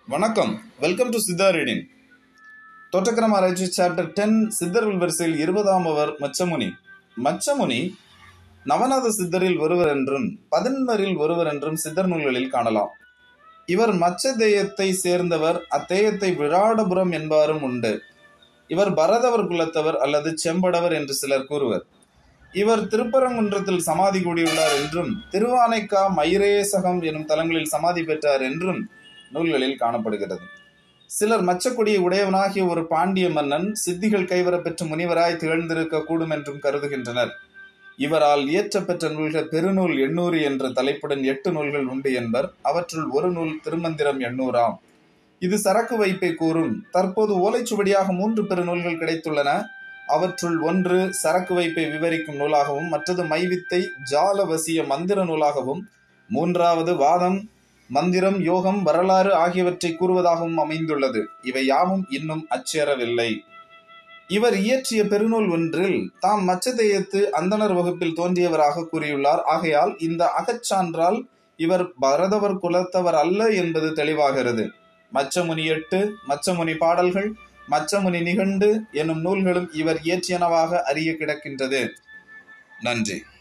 வணக்கம் welcome to Siddha reading தோட்டக்கிரம ஆராய்ச்சி சாப்டர் டென் சித்தர்கள் வரிசையில் இருபதாம் அவர் மச்சமுனி மச்சமுனி நவநாத சித்தரில் ஒருவர் என்றும் பதின்மரில் ஒருவர் என்றும் சித்தர் நூல்களில் காணலாம் இவர் மச்ச தேயத்தை சேர்ந்தவர் அத்தேயத்தை விராடபுரம் என்பாரும் உண்டு இவர் பரதவர் குலத்தவர் அல்லது செம்படவர் என்று சிலர் கூறுவர் இவர் திருப்பரங்குன்றத்தில் சமாதி கூடியுள்ளார் என்றும் திருவானைக்கா மயிரேசகம் எனும் தலங்களில் சமாதி பெற்றார் என்றும் நூல்களில் காணப்படுகிறது சிலர் மச்சக்குடியை உடையவனாகிய ஒரு பாண்டிய மன்னன் சித்திகள் கைவரப்பெற்ற முனிவராய் திகழ்ந்திருக்க கூடும் என்றும் கருதுகின்றனர் இவரால் இயற்றப்பெற்ற நூல்கள் பெருநூல் எண்ணூறு என்ற தலைப்புடன் எட்டு நூல்கள் உண்டு என்பர் அவற்றுள் ஒரு நூல் திருமந்திரம் எண்ணூறாம் இது சரக்கு வைப்பை கூறும் தற்போது ஓலைச்சுவடியாக மூன்று பெருநூல்கள் கிடைத்துள்ளன அவற்றுள் ஒன்று சரக்கு வைப்பை விவரிக்கும் நூலாகவும் மற்றது மைவித்தை ஜாலவசிய மந்திர நூலாகவும் மூன்றாவது வாதம் மந்திரம் யோகம் வரலாறு ஆகியவற்றை கூறுவதாகவும் அமைந்துள்ளது இவை யாவும் இன்னும் அச்சேரவில்லை இவர் இயற்றிய பெருநூல் ஒன்றில் தாம் மச்சதேயத்து அந்தணர் வகுப்பில் தோன்றியவராக கூறியுள்ளார் ஆகையால் இந்த அகச்சான்றால் இவர் பரதவர் குலத்தவர் அல்ல என்பது தெளிவாகிறது மச்சமுனி எட்டு மச்சமுனி பாடல்கள் மச்சமுனி நிகண்டு எனும் நூல்களும் இவர் இயற்றியனவாக அறிய கிடக்கின்றது நன்றி